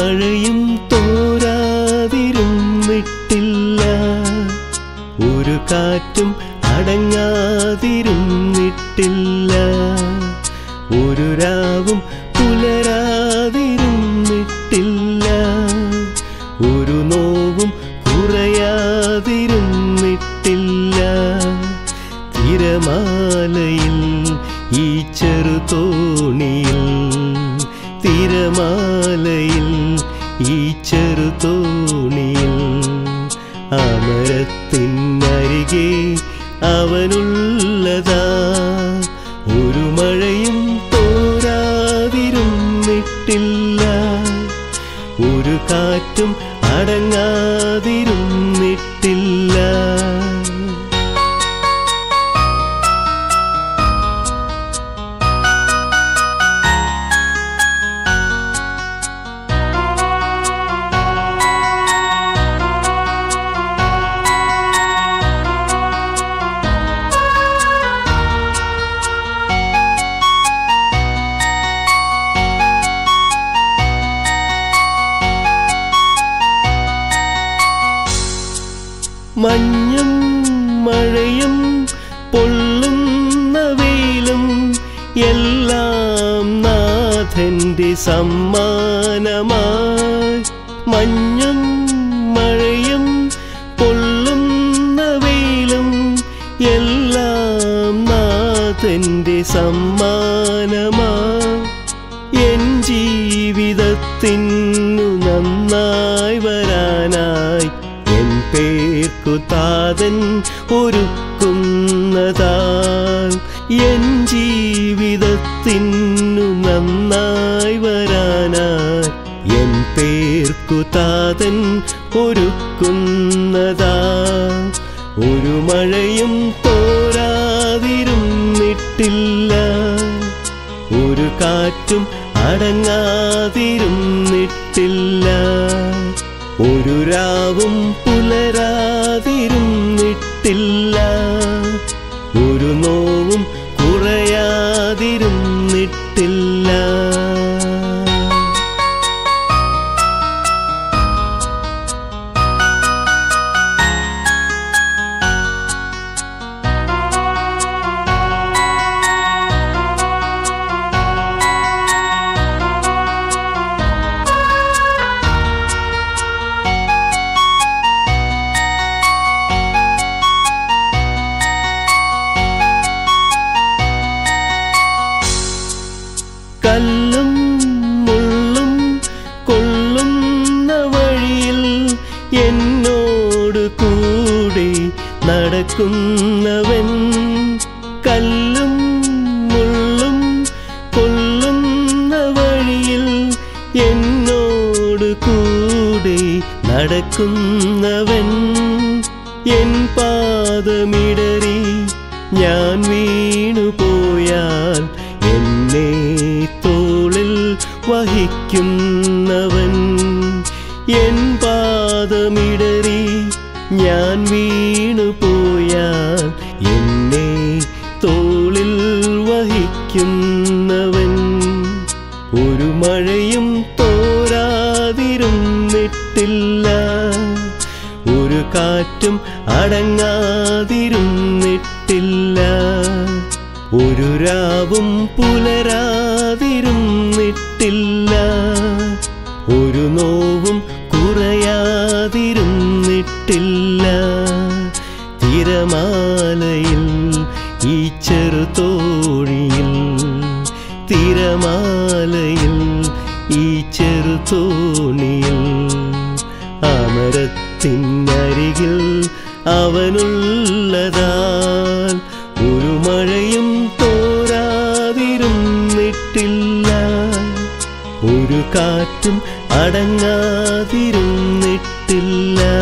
മഴയും തോരാതിരുന്നിട്ടില്ല ഒരു കാറ്റും അടങ്ങാതിരുന്നിട്ടില്ല ഒരു രാവും പുലരാതിരുന്നിട്ടില്ല ഒരു നോവും കുറയാതിരുന്നിട്ടില്ല തിരമാലയിൽ ഈ ചെറുതോണിയിൽ തിരമാലയിൽ ഈ ചെറുതോണിയിൽ അമരത്തിനരികെ അവനുള്ളതാ ഒരു മഴയും തോരാതിരുന്നിട്ടില്ല ഒരു കാറ്റും അടങ്ങാതിരുന്നിട്ടില്ല മഞ്ഞും മഴയും പൊള്ളുന്ന വെയിലും എല്ലാം നാഥന്റെ സമ്മാനമായി മഞ്ഞും മഴയും പൊള്ളുന്ന വെയിലും എല്ലാം നാഥന്റെ സമ്മാനമായി എൻ ജീവിതത്തിനു നന്നായി വരാനായി എൻ പേർക്കു താതൻ ഒരുക്കുന്നതാൽ എൻ ജീവിതത്തിനു നന്നായി വരാനായി എൻ പേർക്കു താതൻ ഒരുക്കുന്നതാ ഒരു മഴയും തോരാതിരുന്നിട്ടില്ല ഒരു കാറ്റും അടങ്ങാതിരുന്നിട്ടില്ല ഒരു രാവും പുലരാതിരുന്നിട്ടില്ല ഒരു നോവും കുറയാതിരുന്നിട്ടില്ല കല്ലും മുള്ളും കൊള്ളുന്ന വഴിയിൽ എന്നോട് കൂടെ നടക്കുന്നവൻ കല്ലും മുള്ളും കൊള്ളുന്ന വഴിയിൽ എന്നോട് കൂടെ നടക്കുന്നവൻ എൻ പാദമിടറി ഞാൻ വീണുപോയാൽ എന്നെ തോളിൽ വഹിക്കുന്നവൻ എൻ പാദമിടറി ഞാൻ വീണുപോയാൽ എന്നെ തോളിൽ വഹിക്കുന്നവൻ ഒരു മഴയും തോരാതിരുന്നിട്ടില്ല ഒരു കാറ്റും അടങ്ങാതിരുന്നിട്ടില്ല ഒരു രാവും പുലരാതിരുന്നിട്ടില്ല ഒരു നോവും കുറയാതിരുന്നിട്ടില്ല തിരമാലയിൽ ഈ ചെറുതോണിയിൽ തിരമാലയിൽ ഈ ചെറുതോണിയിൽ അമരത്തിനരികിൽ അവനുള്ളതാൽ ഒരു മഴയും തോരാതിരുന്നിട്ടില്ല ഒരു കാറ്റും അടങ്ങാതിരുന്നിട്ടില്ല